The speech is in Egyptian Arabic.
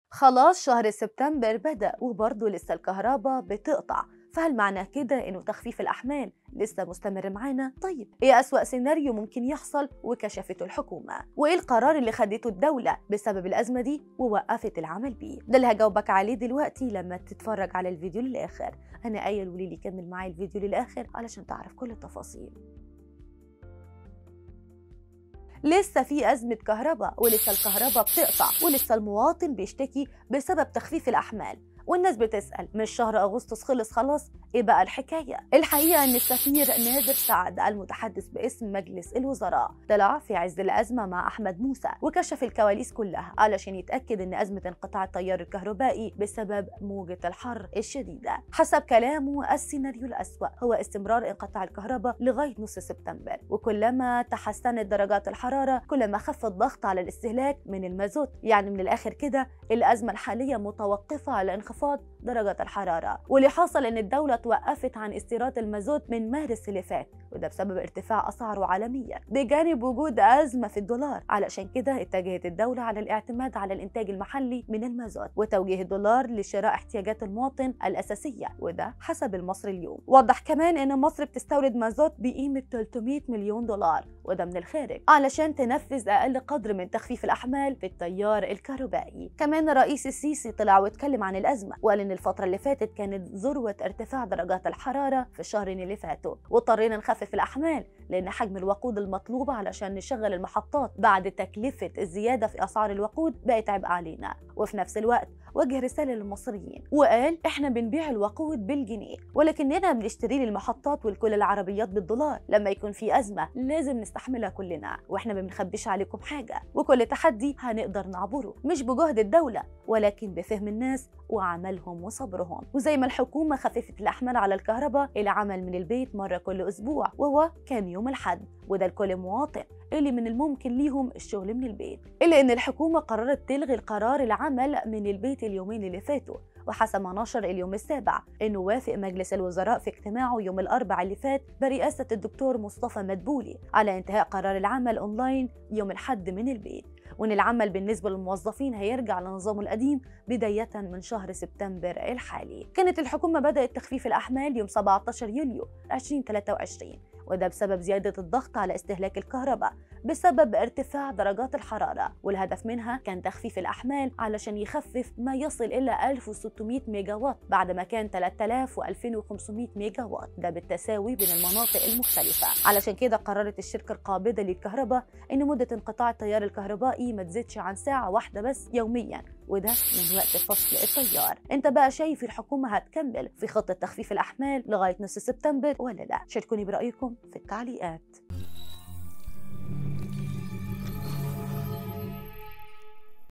خلاص شهر سبتمبر بدأ وبرضه لسه الكهرباء بتقطع فهل معنى كده انه تخفيف الاحمال لسه مستمر معانا؟ طيب ايه اسوأ سيناريو ممكن يحصل وكشفته الحكومة؟ وايه القرار اللي خدته الدولة بسبب الازمة دي ووقفت العمل بيه؟ ده اللي هجاوبك عليه دلوقتي لما تتفرج على الفيديو للاخر انا ايه الوليلي كمل معايا الفيديو للاخر علشان تعرف كل التفاصيل لسه في أزمة كهرباء ولسه الكهرباء بتقطع ولسه المواطن بيشتكي بسبب تخفيف الأحمال والناس بتسأل مش شهر أغسطس خلص خلاص إيه بقى الحكاية؟ الحقيقة إن السفير نادر سعد المتحدث باسم مجلس الوزراء طلع في عز الأزمة مع أحمد موسى وكشف الكواليس كلها علشان يتأكد إن أزمة انقطاع التيار الكهربائي بسبب موجة الحر الشديدة حسب كلامه السيناريو الأسوأ هو استمرار انقطاع الكهرباء لغاية نص سبتمبر وكلما تحسنت درجات الحرارة كلما خف الضغط على الاستهلاك من المازوت يعني من الآخر كده الأزمة الحالية متوقفة على انخفاض درجة الحرارة واللي حصل إن الدولة توقفت عن استيراد المازوت من مارس اللي فات وده بسبب ارتفاع أسعاره عالميا بجانب وجود أزمة في الدولار علشان كده اتجهت الدولة على الاعتماد على الإنتاج المحلي من المازوت وتوجيه الدولار لشراء احتياجات المواطن الأساسية وده حسب المصري اليوم وضح كمان إن مصر بتستورد مازوت بقيمة 300 مليون دولار وده من الخارج علشان تنفذ أقل قدر من تخفيف الأحمال في التيار الكهربائي كمان الرئيس السيسي طلع واتكلم عن الأزمة وقال إن الفترة اللي فاتت كانت ذروة ارتفاع درجات الحرارة في الشهرين اللي فاتوا واضطرينا نخفف الأحمال لأن حجم الوقود المطلوبة علشان نشغل المحطات بعد تكلفة الزيادة في أسعار الوقود بقت عبء علينا وفي نفس الوقت وجه رسالة للمصريين وقال احنا بنبيع الوقود بالجنيه ولكننا بنشتري للمحطات ولكل العربيات بالدولار لما يكون في أزمة لازم نستحملها كلنا واحنا ما بنخبيش عليكم حاجة وكل تحدي هنقدر نعبره مش بجهد الدولة ولكن بفهم الناس وعملهم وصبرهم وزي ما الحكومة خففت الأحمال على الكهرباء العمل من البيت مرة كل أسبوع وهو كان يوم الحد وده لكل مواطن اللي من الممكن ليهم الشغل من البيت إلا إن الحكومة قررت تلغي القرار العمل من البيت اليومين اللي فاتوا وحسب ما نشر اليوم السابع انه وافق مجلس الوزراء في اجتماعه يوم الاربعاء اللي فات برئاسه الدكتور مصطفى مدبولي على انتهاء قرار العمل اونلاين يوم الحد من البيت وان العمل بالنسبه للموظفين هيرجع لنظامه القديم بدايه من شهر سبتمبر الحالي كانت الحكومه بدات تخفيف الاحمال يوم 17 يوليو 2023 وده بسبب زيادة الضغط على استهلاك الكهرباء بسبب ارتفاع درجات الحرارة والهدف منها كان تخفيف الأحمال علشان يخفف ما يصل إلى 1600 ميجا وات بعد ما كان 3000 و2500 ميجا وات ده بالتساوي بين المناطق المختلفة علشان كده قررت الشركة القابضة للكهرباء إن مدة انقطاع التيار الكهربائي ما تزيدش عن ساعة واحدة بس يوميا وده من وقت فصل التيار انت بقى شايف الحكومة هتكمل في خطة تخفيف الأحمال لغاية نص سبتمبر ولا لا شاركوني برأيكم في التعليقات